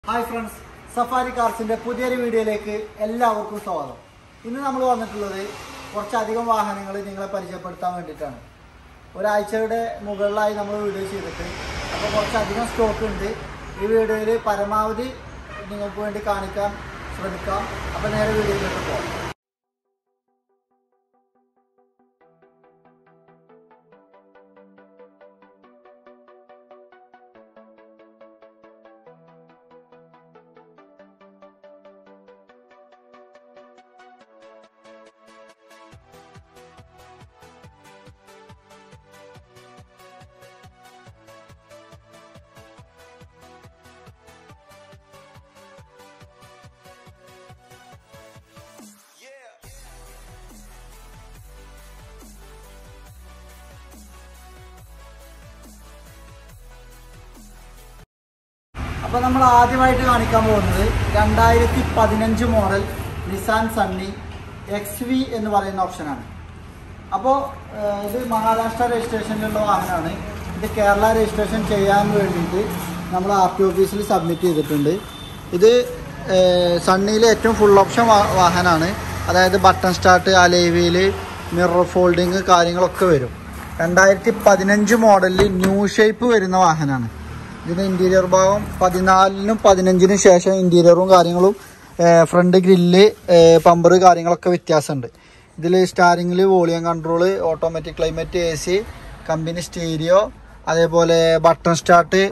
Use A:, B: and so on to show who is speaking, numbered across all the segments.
A: hi friends safari കാർസിന്റെ പുതിയൊരു വീഡിയോയിലേക്ക് എല്ലാവർക്കും സ്വാഗതം ഇന്ന് നമ്മൾ വന്നിട്ടുള്ളത് കുറച്ചധികം വാഹനങ്ങൾ നിങ്ങളെ പരിചയപ്പെടുത്താൻ വേണ്ടിയിട്ടാണ് ഒരാഴ്ചയുടെ മുകളിലായി നമ്മൾ വീഡിയോ ചെയ്തിട്ട് അപ്പോൾ കുറച്ചധികം സ്റ്റോക്ക് ഉണ്ട് ഈ വീഡിയോയിൽ പരമാവധി നിങ്ങൾക്ക് വേണ്ടി കാണിക്കാൻ ശ്രമിക്കാം അപ്പോൾ നേരെ വീഡിയോയിലേക്ക് പോകാം അപ്പോൾ നമ്മൾ ആദ്യമായിട്ട് കാണിക്കാൻ പോകുന്നത് രണ്ടായിരത്തി പതിനഞ്ച് model Nissan Sunny X V എന്ന് പറയുന്ന ഓപ്ഷനാണ് അപ്പോൾ ഇത് മഹാരാഷ്ട്ര രജിസ്ട്രേഷനിലുള്ള വാഹനമാണ് ഇത് കേരള രജിസ്ട്രേഷൻ ചെയ്യാൻ വേണ്ടിയിട്ട് നമ്മൾ ആർ ടി ഓഫീസിൽ സബ്മിറ്റ് ചെയ്തിട്ടുണ്ട് ഇത് സണ്ണിയിലെ ഏറ്റവും ഫുൾ ഓപ്ഷൻ വാഹനമാണ് അതായത് ബട്ടൺ സ്റ്റാർട്ട് അലൈവിയിൽ മിറർ ഫോൾഡിങ് കാര്യങ്ങളൊക്കെ വരും രണ്ടായിരത്തി പതിനഞ്ച് മോഡലിൽ ന്യൂ ഷേപ്പ് വരുന്ന വാഹനമാണ് ഇതിൻ്റെ ഇൻറ്റീരിയർ ഭാഗം പതിനാലിനും പതിനഞ്ചിനും ശേഷം ഇൻറ്റീരിയറും കാര്യങ്ങളും ഫ്രണ്ട് ഗ്രില്ല് പമ്പർ കാര്യങ്ങളൊക്കെ വ്യത്യാസമുണ്ട് ഇതിൽ സ്റ്റാരിങ്ങിൽ volume control automatic climate A C company stereo അതേപോലെ button start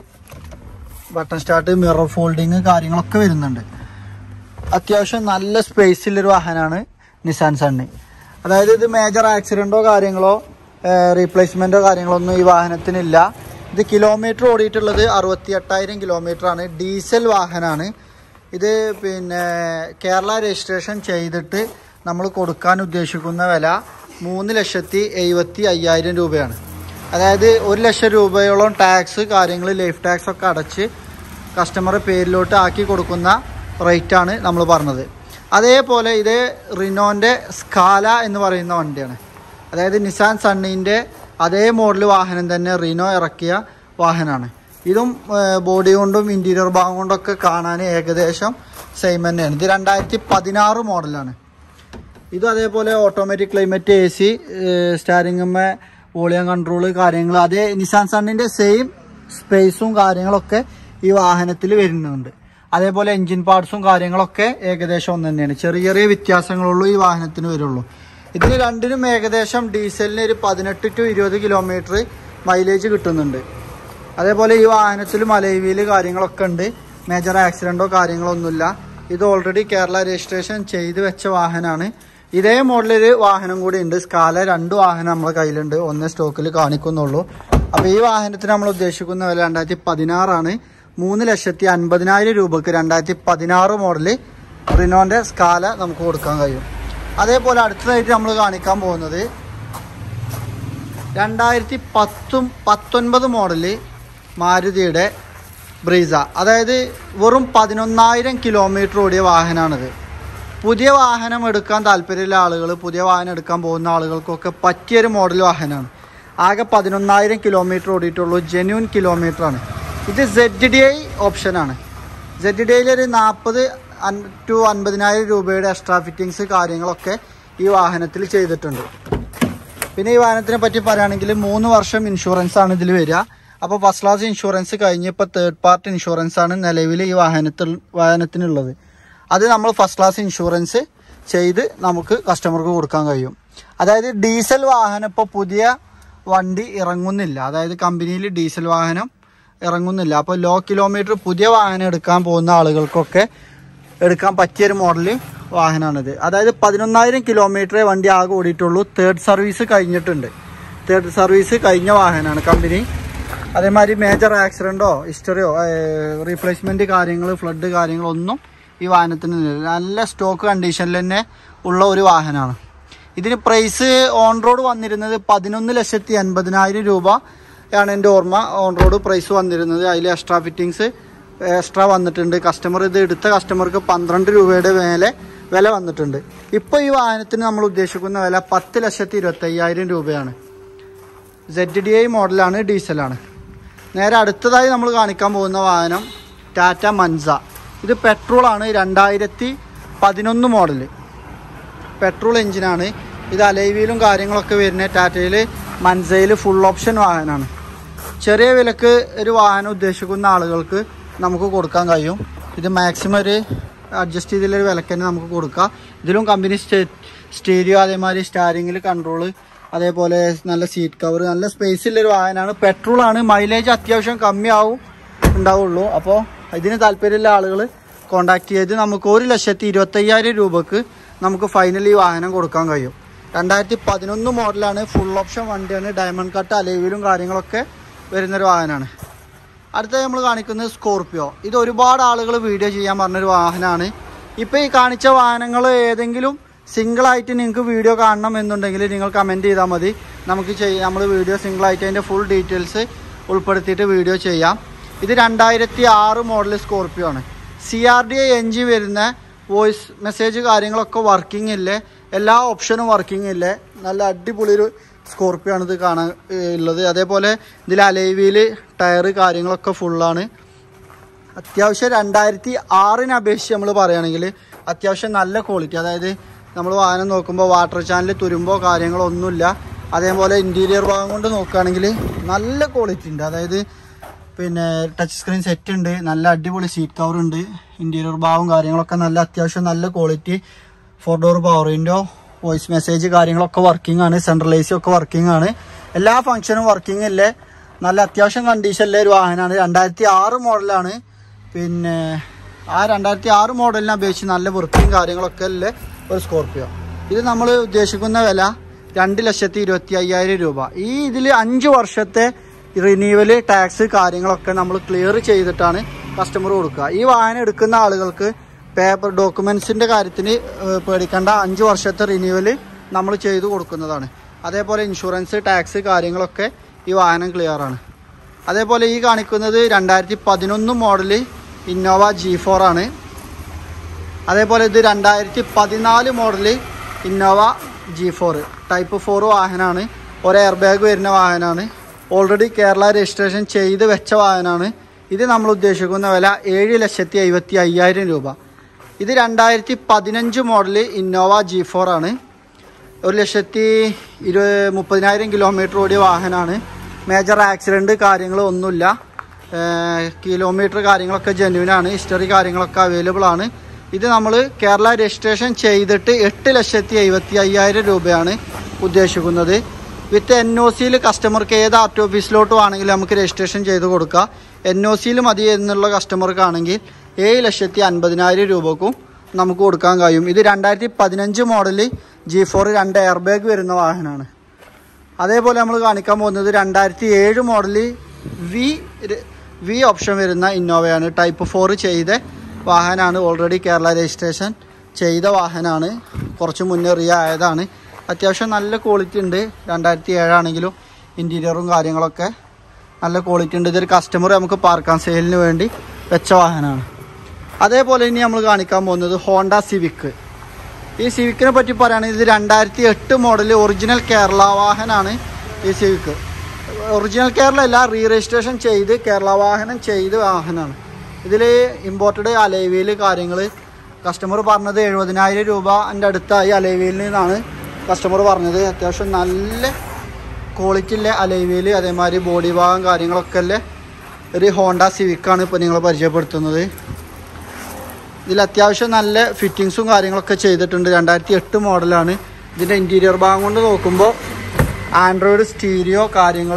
A: button start mirror folding കാര്യങ്ങളൊക്കെ വരുന്നുണ്ട് അത്യാവശ്യം നല്ല സ്പേസിലൊരു വാഹനമാണ് നിസാൻ സണ്ണി അതായത് ഇത് മേജർ ആക്സിഡൻറ്റോ കാര്യങ്ങളോ റീപ്ലേസ്മെൻറ്റോ കാര്യങ്ങളോ ഒന്നും ഈ വാഹനത്തിനില്ല ഇത് കിലോമീറ്റർ ഓടിയിട്ടുള്ളത് അറുപത്തി എട്ടായിരം കിലോമീറ്റർ ആണ് ഡീസൽ വാഹനമാണ് ഇത് പിന്നെ കേരള രജിസ്ട്രേഷൻ ചെയ്തിട്ട് നമ്മൾ കൊടുക്കാൻ ഉദ്ദേശിക്കുന്ന വില മൂന്ന് ലക്ഷത്തി എഴുപത്തി അയ്യായിരം രൂപയാണ് അതായത് ഒരു ലക്ഷം രൂപയോളം ടാക്സ് കാര്യങ്ങൾ ലൈഫ് ടാക്സ് ഒക്കെ അടച്ച് കസ്റ്റമറെ പേരിലോട്ട് ആക്കി കൊടുക്കുന്ന റേറ്റാണ് നമ്മൾ പറഞ്ഞത് അതേപോലെ ഇത് റിനോൻ്റെ സ്കാല എന്ന് പറയുന്ന വണ്ടിയാണ് അതായത് നിസാൻ സണ്ണീൻ്റെ അതേ മോഡൽ വാഹനം തന്നെ റീനോ ഇറക്കിയ വാഹനമാണ് ഇതും ബോഡി കൊണ്ടും ഇൻറ്റീരിയർ ഭാഗം കൊണ്ടൊക്കെ കാണാൻ ഏകദേശം സെയിം തന്നെയാണ് ഇത് രണ്ടായിരത്തി പതിനാറ് മോഡലാണ് ഇതും അതേപോലെ ഓട്ടോമാറ്റിക് ക്ലൈമറ്റ് എ സി സ്റ്റാരിങ്ങമ്മ വോളിയം കൺട്രോൾ കാര്യങ്ങൾ അതേ നിസാൻ സണ്ണിൻ്റെ സെയിം സ്പേസും കാര്യങ്ങളൊക്കെ ഈ വാഹനത്തിൽ വരുന്നുണ്ട് അതേപോലെ എൻജിൻ പാർട്സും കാര്യങ്ങളൊക്കെ ഏകദേശം ഒന്ന് തന്നെയാണ് ചെറിയ ചെറിയ വ്യത്യാസങ്ങളുള്ളൂ ഈ വാഹനത്തിന് വരുള്ളൂ ഇതിന് രണ്ടിനും ഏകദേശം ഡീസലിന് ഒരു പതിനെട്ട് ടു ഇരുപത് കിലോമീറ്റർ മൈലേജ് കിട്ടുന്നുണ്ട് അതേപോലെ ഈ വാഹനത്തിൽ മലൈവിയിൽ കാര്യങ്ങളൊക്കെ ഉണ്ട് മേജർ ആക്സിഡൻറ്റോ കാര്യങ്ങളോ ഒന്നുമില്ല ഇത് ഓൾറെഡി കേരള രജിസ്ട്രേഷൻ ചെയ്ത് വെച്ച വാഹനമാണ് ഇതേ മോഡലൊരു വാഹനം കൂടി ഉണ്ട് സ്കാല രണ്ട് വാഹനം നമ്മളെ കയ്യിലുണ്ട് ഒന്നേ സ്റ്റോക്കിൽ കാണിക്കുന്നുള്ളൂ അപ്പോൾ ഈ വാഹനത്തിന് നമ്മൾ ഉദ്ദേശിക്കുന്ന വില രണ്ടായിരത്തി പതിനാറാണ് മൂന്ന് ലക്ഷത്തി അൻപതിനായിരം രൂപക്ക് രണ്ടായിരത്തി പതിനാറ് മോഡല് റിനോന്റെ സ്കാല നമുക്ക് കൊടുക്കാൻ കഴിയും അതേപോലെ അടുത്തതായിട്ട് നമ്മൾ കാണിക്കാൻ പോകുന്നത് രണ്ടായിരത്തി പത്തും പത്തൊൻപത് മോഡല് മാരുതിയുടെ ബ്രീസ അതായത് വെറും പതിനൊന്നായിരം കിലോമീറ്റർ ഓടിയ വാഹനമാണിത് പുതിയ വാഹനം എടുക്കാൻ താല്പര്യമുള്ള ആളുകൾ പുതിയ വാഹനം എടുക്കാൻ പോകുന്ന ആളുകൾക്കൊക്കെ പറ്റിയൊരു മോഡൽ വാഹനമാണ് ആകെ പതിനൊന്നായിരം കിലോമീറ്റർ ഓടിയിട്ടുള്ളൂ ജെന്യൂൻ കിലോമീറ്റർ ആണ് ഇത് സെഡ് ഡി ഐ ഓപ്ഷനാണ് സെഡ് ഡി ഐയിൽ ഒരു നാൽപ്പത് ടു അൻപതിനായിരം രൂപയുടെ എക്സ്ട്രാ ഫിറ്റിങ്സ് കാര്യങ്ങളൊക്കെ ഈ വാഹനത്തിൽ ചെയ്തിട്ടുണ്ട് പിന്നെ ഈ വാഹനത്തിനെ പറ്റി പറയുകയാണെങ്കിൽ മൂന്ന് വർഷം ഇൻഷുറൻസ് ആണ് ഇതിൽ വരിക അപ്പോൾ ഫസ്റ്റ് ക്ലാസ് ഇൻഷുറൻസ് കഴിഞ്ഞ് ഇപ്പോൾ തേർഡ് പാർട്ടി ഇൻഷുറൻസ് ആണ് നിലവിൽ ഈ വാഹനത്തിൽ വാഹനത്തിനുള്ളത് അത് നമ്മൾ ഫസ്റ്റ് ക്ലാസ് ഇൻഷുറൻസ് ചെയ്ത് നമുക്ക് കസ്റ്റമർക്ക് കൊടുക്കാൻ കഴിയും അതായത് ഡീസൽ വാഹനം ഇപ്പോൾ പുതിയ വണ്ടി ഇറങ്ങുന്നില്ല അതായത് കമ്പനിയിൽ ഡീസൽ വാഹനം ഇറങ്ങുന്നില്ല അപ്പോൾ ലോ കിലോമീറ്റർ പുതിയ വാഹനം എടുക്കാൻ പോകുന്ന ആളുകൾക്കൊക്കെ എടുക്കാൻ പറ്റിയൊരു മോഡൽ വാഹനമാണിത് അതായത് പതിനൊന്നായിരം കിലോമീറ്ററേ വണ്ടി ആകെ ഓടിയിട്ടുള്ളൂ തേർഡ് സർവീസ് കഴിഞ്ഞിട്ടുണ്ട് തേർഡ് സർവീസ് കഴിഞ്ഞ വാഹനമാണ് കമ്പനി അതേമാതിരി മേജർ ആക്സിഡൻറ്റോ ഹിസ്റ്ററിയോ റീപ്ലേസ്മെൻറ്റ് കാര്യങ്ങൾ ഫ്ലഡ് കാര്യങ്ങളൊന്നും ഈ വാഹനത്തിന് നല്ല സ്റ്റോക്ക് കണ്ടീഷനിൽ തന്നെ ഉള്ള ഒരു വാഹനമാണ് ഇതിന് പ്രൈസ് ഓൺ റോഡ് വന്നിരുന്നത് പതിനൊന്ന് ലക്ഷത്തി അൻപതിനായിരം രൂപ ആണ് എൻ്റെ ഓർമ്മ ഓൺ റോഡ് പ്രൈസ് വന്നിരുന്നത് അതിൽ എക്സ്ട്രാ ഫിറ്റിങ്സ് എക്സ്ട്രാ വന്നിട്ടുണ്ട് കസ്റ്റമർ ഇത് എടുത്ത കസ്റ്റമർക്ക് പന്ത്രണ്ട് രൂപയുടെ മേലെ വില വന്നിട്ടുണ്ട് ഇപ്പോൾ ഈ വാഹനത്തിന് നമ്മൾ ഉദ്ദേശിക്കുന്ന വില പത്ത് ലക്ഷത്തി ഇരുപത്തയ്യായിരം രൂപയാണ് സെഡ് ഡി ഐ മോഡലാണ് ഡീസലാണ് നേരെ അടുത്തതായി നമ്മൾ കാണിക്കാൻ പോകുന്ന വാഹനം ടാറ്റ മൻസ ഇത് പെട്രോളാണ് രണ്ടായിരത്തി പതിനൊന്ന് മോഡൽ പെട്രോൾ എഞ്ചിനാണ് ഇത് അലൈവിയിലും കാര്യങ്ങളൊക്കെ വരുന്ന ടാറ്റയിൽ മൻസയിൽ ഫുൾ ഓപ്ഷൻ വാഹനമാണ് ചെറിയ വിലക്ക് ഒരു വാഹനം ഉദ്ദേശിക്കുന്ന ആളുകൾക്ക് നമുക്ക് കൊടുക്കാൻ കഴിയും ഇത് മാക്സിമം ഒരു അഡ്ജസ്റ്റ് ചെയ്തുള്ളൊരു വിലക്ക് തന്നെ നമുക്ക് കൊടുക്കാം ഇതിലും കമ്പനി സ്റ്റേ സ്റ്റീരിയോ അതേമാതിരി സ്റ്റാരിങ്ങിൽ കൺട്രോള് അതേപോലെ നല്ല സീറ്റ് കവർ നല്ല സ്പേസ് ഉള്ളൊരു വാഹനമാണ് പെട്രോൾ ആണ് മൈലേജ് അത്യാവശ്യം കമ്മിയാവും ഉണ്ടാവുള്ളൂ അപ്പോൾ ഇതിന് താല്പര്യമുള്ള ആളുകൾ കോണ്ടാക്ട് ചെയ്ത് നമുക്ക് ഒരു ലക്ഷത്തി ഇരുപത്തയ്യായിരം രൂപക്ക് നമുക്ക് ഫൈനലി വാഹനം കൊടുക്കാൻ കഴിയും രണ്ടായിരത്തി പതിനൊന്ന് മോഡലാണ് ഫുൾ ഓപ്ഷൻ വണ്ടിയാണ് ഡയമണ്ട് കട്ട് അലൈവിലും കാര്യങ്ങളൊക്കെ വരുന്നൊരു വാഹനമാണ് അടുത്ത നമ്മൾ കാണിക്കുന്നത് സ്കോർപ്പിയോ ഇത് ഒരുപാട് ആളുകൾ വീഡിയോ ചെയ്യാൻ പറഞ്ഞൊരു വാഹനമാണ് ഇപ്പോൾ ഈ കാണിച്ച വാഹനങ്ങൾ ഏതെങ്കിലും സിംഗിൾ ആയിട്ട് നിങ്ങൾക്ക് വീഡിയോ കാണണം എന്നുണ്ടെങ്കിൽ നിങ്ങൾ കമൻറ്റ് ചെയ്താൽ മതി നമുക്ക് ചെയ്യാം നമ്മൾ വീഡിയോ സിംഗിൾ ആയിട്ട് അതിൻ്റെ ഫുൾ ഡീറ്റെയിൽസ് ഉൾപ്പെടുത്തിയിട്ട് വീഡിയോ ചെയ്യാം ഇത് രണ്ടായിരത്തി ആറ് മോഡൽ സ്കോർപ്പിയോ ആണ് സി ആർ ഡി എൻജി വരുന്ന വോയിസ് മെസ്സേജ് കാര്യങ്ങളൊക്കെ വർക്കിംഗ് ഇല്ലേ എല്ലാ ഓപ്ഷനും വർക്കിംഗ് ഇല്ലേ നല്ല അടിപൊളി ഒരു സ്കോർപ്പിയോ ആണ് ഇത് കാണാൻ ഏഹ്, ഉള്ളത് അതേപോലെ ഇതിൽ അലൈവിയിൽ ടയറ് കാര്യങ്ങളൊക്കെ ഫുള്ളാണ് അത്യാവശ്യം രണ്ടായിരത്തി ആറിനെ അപേക്ഷിച്ച് നമ്മൾ പറയുകയാണെങ്കിൽ അത്യാവശ്യം നല്ല ക്വാളിറ്റി അതായത് നമ്മൾ വാഹനം നോക്കുമ്പോൾ വാട്ടർ ചാനൽ തുരുമ്പോ കാര്യങ്ങളോ ഒന്നുമില്ല അതേപോലെ ഇൻറ്റീരിയർ ഭാഗം കൊണ്ട് നോക്കുകയാണെങ്കിൽ നല്ല ക്വാളിറ്റി ഉണ്ട് അതായത് പിന്നെ ടച്ച് സ്ക്രീൻ സെറ്റ് ഉണ്ട് നല്ല അടിപൊളി സീറ്റ് കവർ ഉണ്ട് ഇൻറ്റീരിയർ ഭാഗവും കാര്യങ്ങളൊക്കെ നല്ല അത്യാവശ്യം നല്ല quality four door power window voice message കാര്യങ്ങളൊക്കെ വർക്കിംഗ് ആണ് സെൻട്രൽ എ സി ഒക്കെ വർക്കിംഗ് ആണ് എല്ലാ ഫംഗ്ഷനും വർക്കിംഗ് ഇല്ലേ നല്ല അത്യാവശ്യം കണ്ടീഷനിലെ ഒരു വാഹനമാണ് രണ്ടായിരത്തി ആറ് മോഡലാണ് പിന്നെ ആ രണ്ടായിരത്തി ആറ് മോഡലിനെ അപേക്ഷിച്ച് നല്ല വൃത്തിയും കാര്യങ്ങളൊക്കെ ഉള്ള ഒരു സ്കോർപ്പിയോ ഇത് നമ്മൾ ഉദ്ദേശിക്കുന്ന വില രണ്ട് ലക്ഷത്തി ഇരുപത്തി അയ്യായിരം രൂപ ഈ ഇതിൽ അഞ്ച് വർഷത്തെ റിന്യൂവൽ ടാക്സ് കാര്യങ്ങളൊക്കെ നമ്മൾ ക്ലിയർ ചെയ്തിട്ടാണ് കസ്റ്റമർ കൊടുക്കുക ഈ വാഹനം എടുക്കുന്ന ആളുകൾക്ക് പേപ്പർ ഡോക്യുമെന്റ്സിന്റെ കാര്യത്തിന് ഏഹ്, പേടിക്കേണ്ട അഞ്ച് വർഷത്തെ റിന്യൂവൽ നമ്മൾ ചെയ്തു കൊടുക്കുന്നതാണ് അതേപോലെ ഇൻഷുറൻസ് ടാക്സ് കാര്യങ്ങളൊക്കെ ഈ വാഹനം ക്ലിയർ ആണ് അതേപോലെ ഈ കാണിക്കുന്നത് രണ്ടായിരത്തി പതിനൊന്ന് മോഡല് ഇന്നോവ ജി ഫോർ ആണ് അതേപോലെ ഇത് രണ്ടായിരത്തി പതിനാല് model Innova G four type four വാഹനമാണ് ഒരു എയർ ബാഗ് വരുന്ന വാഹനമാണ് ഓൾറെഡി കേരള രജിസ്ട്രേഷൻ ചെയ്ത് വെച്ച വാഹനമാണ് ഇത് നമ്മൾ ഉദ്ദേശിക്കുന്ന വില ഏഴ് ലക്ഷത്തി എഴുപത്തി അയ്യായിരം രൂപ ഇത് രണ്ടായിരത്തി പതിനഞ്ച് മോഡല് ഇന്നോവ ജി ഫോർ ആണ് ഒരു ലക്ഷത്തി ഇരു മുപ്പതിനായിരം കിലോമീറ്റർ ഓടിയ വാഹനമാണ് മേജർ ആക്സിഡൻറ്റ് കാര്യങ്ങളോ ഒന്നുമില്ല കിലോമീറ്റർ കാര്യങ്ങളൊക്കെ ജെന്യൂനാണ് ഹിസ്റ്ററി കാര്യങ്ങളൊക്കെ അവൈലബിൾ ആണ് ഇത് നമ്മൾ കേരള രജിസ്ട്രേഷൻ ചെയ്തിട്ട് എട്ട് ലക്ഷത്തി എഴുപത്തി അയ്യായിരം രൂപയാണ് ഉദ്ദേശിക്കുന്നത് വിത്ത് എൻ ഒ സിയിൽ കസ്റ്റമർക്ക് ഏത് ആർ ടി ഓഫീസിലോട്ട് വേണമെങ്കിലും നമുക്ക് രജിസ്ട്രേഷൻ ചെയ്ത് കൊടുക്കാം എൻ ഒ സിയിൽ മതി എന്നുള്ള കസ്റ്റമർക്കാണെങ്കിൽ ഏഴ് ലക്ഷത്തി അൻപതിനായിരം രൂപക്കും നമുക്ക് കൊടുക്കാൻ കഴിയും ഇത് രണ്ടായിരത്തി പതിനഞ്ച് മോഡല് ജി ഫോർ രണ്ട് എയർ ബാഗ് വരുന്ന വാഹനമാണ് അതേപോലെ നമ്മൾ കാണിക്കാൻ പോകുന്നത് രണ്ടായിരത്തി ഏഴ് മോഡല് വി വി ഓപ്ഷൻ വരുന്ന ഇന്നോവയാണ് ടൈപ്പ് ഫോർ ചെയ്ത വാഹനമാണ് ഓൾറെഡി കേരള രജിസ്ട്രേഷൻ ചെയ്ത വാഹനമാണ് കുറച്ച് മുന്നേ റിയ ആയതാണ് അത്യാവശ്യം നല്ല ക്വാളിറ്റി ഉണ്ട് രണ്ടായിരത്തി ഏഴാണെങ്കിലും ഇൻറ്റീരിയറും കാര്യങ്ങളൊക്കെ നല്ല ക്വാളിറ്റി ഉണ്ട് ഇതൊരു കസ്റ്റമർ നമുക്ക് പാർക്കാൻ സെയിലിന് വേണ്ടി വെച്ച വാഹനമാണ് അതേപോലെ ഇനി നമ്മൾ കാണിക്കാൻ പോകുന്നത് ഹോണ്ട സിവിക്ക് ഈ സിവിക്കിനെ പറ്റി പറയുകയാണെങ്കിൽ ഇത് രണ്ടായിരത്തി എട്ട് മോഡൽ ഒറിജിനൽ കേരള വാഹനമാണ് ഈ സിവിക്ക് ഒറിജിനൽ കേരള അല്ല റീ രജിസ്ട്രേഷൻ ചെയ്ത് കേരള വാഹനം ചെയ്ത് വാഹനമാണ് ഇതിൽ ഇമ്പോർട്ടഡ് അലൈവിയിൽ കാര്യങ്ങൾ കസ്റ്റമർ പറഞ്ഞത് എഴുപതിനായിരം രൂപ എൻ്റെ അടുത്തായി അലൈവിയിൽ നിന്നാണ് കസ്റ്റമർ പറഞ്ഞത് അത്യാവശ്യം നല്ല ക്വാളിറ്റി ഉള്ള അലൈവിയിൽ അതേമാതിരി ബോഡി ഭാഗം കാര്യങ്ങളൊക്കെ ഉള്ള ഒരു ഹോണ്ട സിവിക്കാണ് ഇപ്പോൾ നിങ്ങൾ പരിചയപ്പെടുത്തുന്നത് ഇതിൽ അത്യാവശ്യം നല്ല ഫിറ്റിങ്സും കാര്യങ്ങളൊക്കെ ചെയ്തിട്ടുണ്ട് രണ്ടായിരത്തി എട്ട് മോഡലാണ് ഇതിൻ്റെ ഇൻറ്റീരിയർ ഭാഗം കൊണ്ട് നോക്കുമ്പോൾ ആൻഡ്രോയിഡ് സ്റ്റീരിയോ കാര്യങ്ങൾ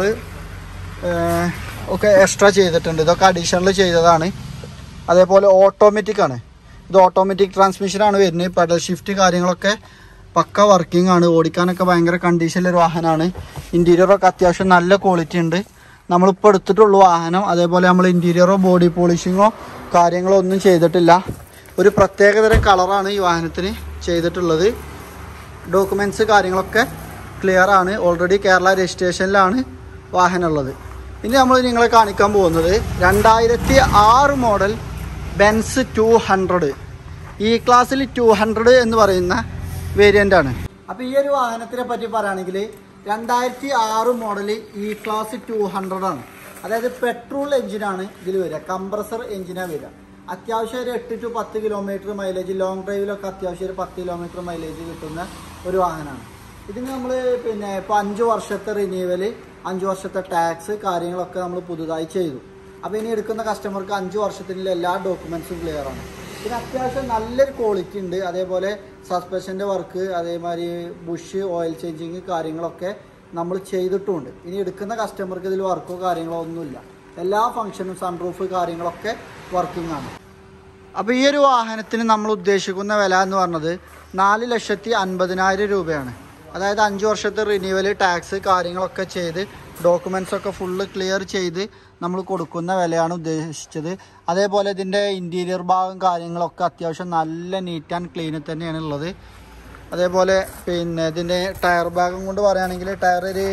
A: ഒക്കെ എക്സ്ട്രാ ചെയ്തിട്ടുണ്ട് ഇതൊക്കെ അഡീഷണൽ ചെയ്തതാണ് അതേപോലെ ഓട്ടോമാറ്റിക് ആണ് ഇത് ഓട്ടോമാറ്റിക് ട്രാൻസ്മിഷനാണ് വരുന്നത് പെഡൽ ഷിഫ്റ്റ് കാര്യങ്ങളൊക്കെ പക്ക വർക്കിംഗ് ആണ് ഓടിക്കാനൊക്കെ ഭയങ്കര കണ്ടീഷനിലൊരു വാഹനമാണ് ഇൻറ്റീരിയറൊക്കെ അത്യാവശ്യം നല്ല ക്വാളിറ്റി ഉണ്ട് നമ്മളിപ്പോൾ എടുത്തിട്ടുള്ള വാഹനം അതേപോലെ നമ്മൾ ഇൻറ്റീരിയറോ ബോഡി പോളിഷിങ്ങോ കാര്യങ്ങളോ ഒന്നും ചെയ്തിട്ടില്ല ഒരു പ്രത്യേകതരം കളറാണ് ഈ വാഹനത്തിന് ചെയ്തിട്ടുള്ളത് ഡോക്യുമെൻറ്റ്സ് കാര്യങ്ങളൊക്കെ ക്ലിയർ ആണ് ഓൾറെഡി കേരള രജിസ്ട്രേഷനിലാണ് വാഹനം ഉള്ളത് ഇനി നമ്മൾ നിങ്ങളെ കാണിക്കാൻ പോകുന്നത് രണ്ടായിരത്തി ആറ് മോഡൽ ബെൻസ് ടു ഹൺഡ്രഡ് ഈ ക്ലാസ്സിൽ ടു ഹൺഡ്രഡ് എന്ന് പറയുന്ന വേരിയൻ്റ് ആണ് അപ്പോൾ ഈ ഒരു വാഹനത്തിനെ പറ്റി പറയുകയാണെങ്കിൽ രണ്ടായിരത്തി ആറ് മോഡൽ ഈ ക്ലാസ് ടു ഹൺഡ്രഡ് ആണ് അതായത് പെട്രോൾ എഞ്ചിനാണ് ഇതിൽ വരിക കംപ്രസർ എഞ്ചിനാണ് വരിക അത്യാവശ്യം ഒരു എട്ട് ടു പത്ത് കിലോമീറ്റർ മൈലേജ് ലോങ് ഡ്രൈവിലൊക്കെ അത്യാവശ്യം ഒരു പത്ത് കിലോമീറ്റർ മൈലേജ് കിട്ടുന്ന ഒരു വാഹനമാണ് ഇതിന് നമ്മൾ പിന്നെ ഇപ്പോൾ അഞ്ച് വർഷത്തെ റിന്യൂവൽ അഞ്ച് വർഷത്തെ ടാക്സ് കാര്യങ്ങളൊക്കെ നമ്മൾ പുതുതായി ചെയ്തു അപ്പോൾ ഇനി എടുക്കുന്ന കസ്റ്റമർക്ക് അഞ്ച് വർഷത്തിനുള്ള എല്ലാ ഡോക്യുമെൻസും ക്ലിയർ ആണ് പിന്നെ അത്യാവശ്യം നല്ലൊരു ക്വാളിറ്റി ഉണ്ട് അതേപോലെ സസ്പെൻഷൻ്റെ വർക്ക് അതേമാതിരി ബുഷ് ഓയിൽ ചേഞ്ചിങ് കാര്യങ്ങളൊക്കെ നമ്മൾ ചെയ്തിട്ടുമുണ്ട് ഇനി എടുക്കുന്ന കസ്റ്റമർക്ക് ഇതിൽ വർക്കോ കാര്യങ്ങളോ ഒന്നുമില്ല എല്ലാ ഫംഗ്ഷനും സൺറൂഫ് കാര്യങ്ങളൊക്കെ വർക്കിംഗ് ആണ് അപ്പോൾ ഈ ഒരു വാഹനത്തിന് നമ്മൾ ഉദ്ദേശിക്കുന്ന വില എന്ന് പറഞ്ഞത് നാല് ലക്ഷത്തി അൻപതിനായിരം രൂപയാണ് അതായത് അഞ്ച് വർഷത്തെ റിന്യൂവൽ ടാക്സ് കാര്യങ്ങളൊക്കെ ചെയ്ത് ഡോക്യുമെൻസ് ഒക്കെ ഫുള്ള് ക്ലിയർ ചെയ്ത് നമ്മൾ കൊടുക്കുന്ന വിലയാണ് ഉദ്ദേശിച്ചത് അതേപോലെ ഇതിൻ്റെ ഇൻറ്റീരിയർ ഭാഗം കാര്യങ്ങളൊക്കെ അത്യാവശ്യം നല്ല നീറ്റ് ആൻഡ് ക്ലീനിൽ തന്നെയാണ് ഉള്ളത് അതേപോലെ പിന്നെ ഇതിൻ്റെ ടയർ ഭാഗം കൊണ്ട് പറയുകയാണെങ്കിൽ ടയർ ഒരു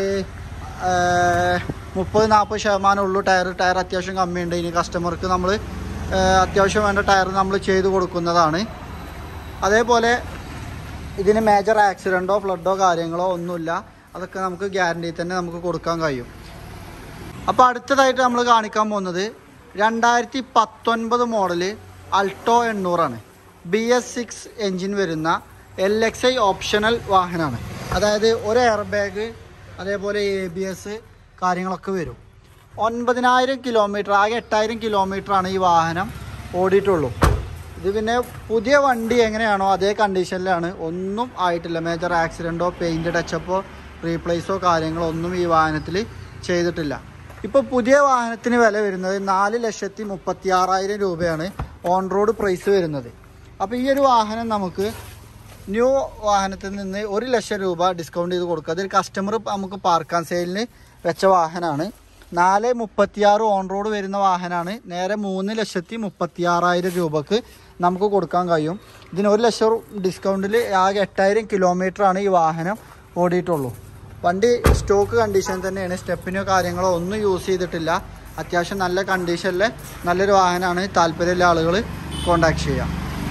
A: മുപ്പത് നാൽപ്പത് ശതമാനം ഉള്ളൂ ടയർ ടയർ അത്യാവശ്യം കമ്മിയുണ്ട് ഇനി കസ്റ്റമർക്ക് നമ്മൾ അത്യാവശ്യം വേണ്ട ടയർ നമ്മൾ ചെയ്ത് കൊടുക്കുന്നതാണ് അതേപോലെ ഇതിന് മേജർ ആക്സിഡൻറ്റോ ഫ്ലഡോ കാര്യങ്ങളോ ഒന്നുമില്ല അതൊക്കെ നമുക്ക് ഗ്യാരണ്ടി തന്നെ നമുക്ക് കൊടുക്കാൻ കഴിയും അപ്പോൾ അടുത്തതായിട്ട് നമ്മൾ കാണിക്കാൻ പോകുന്നത് രണ്ടായിരത്തി പത്തൊൻപത് മോഡല് അൾട്ടോ എണ്ണൂറാണ് ബി എസ് സിക്സ് എൻജിൻ വരുന്ന എൽ എക്സ് ഐ ഓപ്ഷണൽ വാഹനമാണ് അതായത് ഒരു എയർ ബാഗ് അതേപോലെ എ ബി എസ് കാര്യങ്ങളൊക്കെ വരും ഒൻപതിനായിരം കിലോമീറ്റർ ആകെ എട്ടായിരം കിലോമീറ്ററാണ് ഈ വാഹനം ഓടിയിട്ടുള്ളൂ ഇത് പിന്നെ പുതിയ വണ്ടി എങ്ങനെയാണോ അതേ കണ്ടീഷനിലാണ് ഒന്നും ആയിട്ടില്ല മേജർ ആക്സിഡൻറ്റോ പെയിൻറ് ടച്ചപ്പോ റീപ്ലേസോ കാര്യങ്ങളോ ഒന്നും ഈ വാഹനത്തിൽ ചെയ്തിട്ടില്ല ഇപ്പോൾ പുതിയ വാഹനത്തിന് വില വരുന്നത് നാല് ലക്ഷത്തി മുപ്പത്തി ആറായിരം രൂപയാണ് ഓൺ റോഡ് പ്രൈസ് വരുന്നത് അപ്പോൾ ഈ ഒരു വാഹനം നമുക്ക് ന്യൂ വാഹനത്തിൽ നിന്ന് ഒരു ലക്ഷം രൂപ ഡിസ്കൗണ്ട് ചെയ്ത് കൊടുക്കുക അതിൽ കസ്റ്റമർ നമുക്ക് പാർക്കാൻ സെയിലിന് വെച്ച വാഹനമാണ് നാല് മുപ്പത്തിയാറ് ഓൺ റോഡ് വരുന്ന വാഹനമാണ് നേരെ മൂന്ന് ലക്ഷത്തി മുപ്പത്തി ആറായിരം രൂപക്ക് നമുക്ക് കൊടുക്കാൻ കഴിയും ഇതിന് ഒരു ലക്ഷം ഡിസ്കൗണ്ടിൽ ആകെ എട്ടായിരം കിലോമീറ്റർ ആണ് ഈ വാഹനം ഓടിയിട്ടുള്ളൂ വണ്ടി സ്റ്റോക്ക് കണ്ടീഷൻ തന്നെയാണ് സ്റ്റെപ്പിനോ കാര്യങ്ങളോ ഒന്നും യൂസ് ചെയ്തിട്ടില്ല അത്യാവശ്യം നല്ല കണ്ടീഷനിലെ നല്ലൊരു വാഹനമാണ് താല്പര്യമുള്ള ആളുകൾ കോണ്ടാക്ട് ചെയ്യാം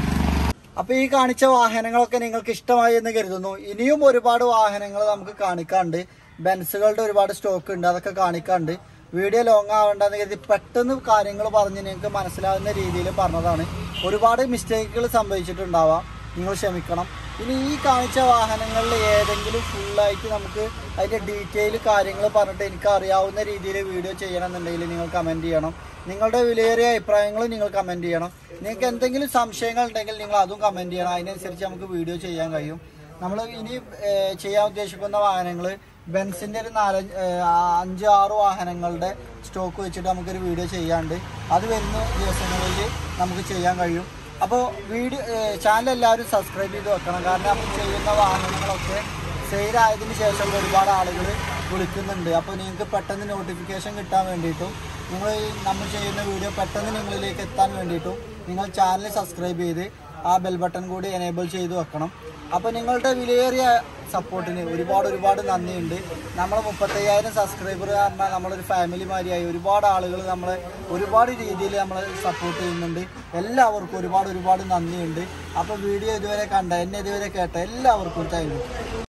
A: അപ്പോൾ ഈ കാണിച്ച വാഹനങ്ങളൊക്കെ നിങ്ങൾക്ക് ഇഷ്ടമായി എന്ന് കരുതുന്നു ഇനിയും ഒരുപാട് വാഹനങ്ങൾ നമുക്ക് കാണിക്കാണ്ട് ബെൻസുകളുടെ ഒരുപാട് സ്റ്റോക്ക് ഉണ്ട് അതൊക്കെ കാണിക്കാണ്ട് വീഡിയോ ലോങ് ആവേണ്ടെന്ന് കരുതി പെട്ടെന്ന് കാര്യങ്ങൾ പറഞ്ഞ് നിങ്ങൾക്ക് മനസ്സിലാവുന്ന രീതിയിൽ പറഞ്ഞതാണ് ഒരുപാട് മിസ്റ്റേക്കുകൾ സംഭവിച്ചിട്ടുണ്ടാവാം നിങ്ങൾ ക്ഷമിക്കണം ഇനി ഈ കാണിച്ച വാഹനങ്ങളിൽ ഏതെങ്കിലും ഫുള്ളായിട്ട് നമുക്ക് അതിൻ്റെ ഡീറ്റെയിൽ കാര്യങ്ങൾ പറഞ്ഞിട്ട് എനിക്ക് അറിയാവുന്ന രീതിയിൽ വീഡിയോ ചെയ്യണമെന്നുണ്ടെങ്കിൽ നിങ്ങൾ കമൻറ്റ് ചെയ്യണം നിങ്ങളുടെ വിലയേറിയ അഭിപ്രായങ്ങൾ നിങ്ങൾ കമൻറ്റ് ചെയ്യണം നിങ്ങൾക്ക് എന്തെങ്കിലും സംശയങ്ങൾ ഉണ്ടെങ്കിൽ നിങ്ങൾ അതും കമൻറ്റ് ചെയ്യണം അതിനനുസരിച്ച് നമുക്ക് വീഡിയോ ചെയ്യാൻ കഴിയും നമ്മൾ ഇനി ഏഹ്, ചെയ്യാൻ ഉദ്ദേശിക്കുന്ന വാഹനങ്ങൾ ബെൻസിൻ്റെ ഒരു നാലഞ്ച് ഏഹ്, അഞ്ച് ആറ് വാഹനങ്ങളുടെ സ്റ്റോക്ക് വെച്ചിട്ട് നമുക്കൊരു വീഡിയോ ചെയ്യാണ്ട് അത് വരുന്ന ദിവസങ്ങളിൽ നമുക്ക് ചെയ്യാൻ കഴിയും അപ്പോൾ വീഡിയോ ചാനൽ എല്ലാവരും സബ്സ്ക്രൈബ് ചെയ്ത് വെക്കണം കാരണം നമ്മൾ ചെയ്യുന്ന വാഹനങ്ങളൊക്കെ സെയിൽ ആയതിനു ശേഷം ഒരുപാട് ആളുകൾ വിളിക്കുന്നുണ്ട് അപ്പോൾ നിങ്ങൾക്ക് പെട്ടെന്ന് നോട്ടിഫിക്കേഷൻ കിട്ടാൻ വേണ്ടിയിട്ടും നിങ്ങൾ ഈ നമ്മൾ ചെയ്യുന്ന വീഡിയോ പെട്ടെന്ന് നിങ്ങളിലേക്ക് എത്താൻ വേണ്ടിയിട്ടും നിങ്ങൾ ചാനൽ സബ്സ്ക്രൈബ് ചെയ്ത് ആ ബെൽ ബട്ടൺ കൂടി എനേബിൾ ചെയ്ത് വെക്കണം അപ്പോൾ നിങ്ങളുടെ വിലയേറിയ സപ്പോർട്ടിന് ഒരുപാട് ഒരുപാട് നന്ദിയുണ്ട് നമ്മൾ മുപ്പത്തയ്യായിരം സബ്സ്ക്രൈബർ പറഞ്ഞാൽ നമ്മളൊരു ഫാമിലി മാതിരിയായി ഒരുപാട് ആളുകൾ നമ്മളെ ഒരുപാട് രീതിയിൽ നമ്മളെ സപ്പോർട്ട് ചെയ്യുന്നുണ്ട് എല്ലാവർക്കും ഒരുപാട് ഒരുപാട് നന്ദിയുണ്ട് അപ്പോൾ വീഡിയോ ഇതുവരെ കണ്ട എന്നെ ഇതുവരെ കേട്ട എല്ലാവർക്കും താങ്ക് യു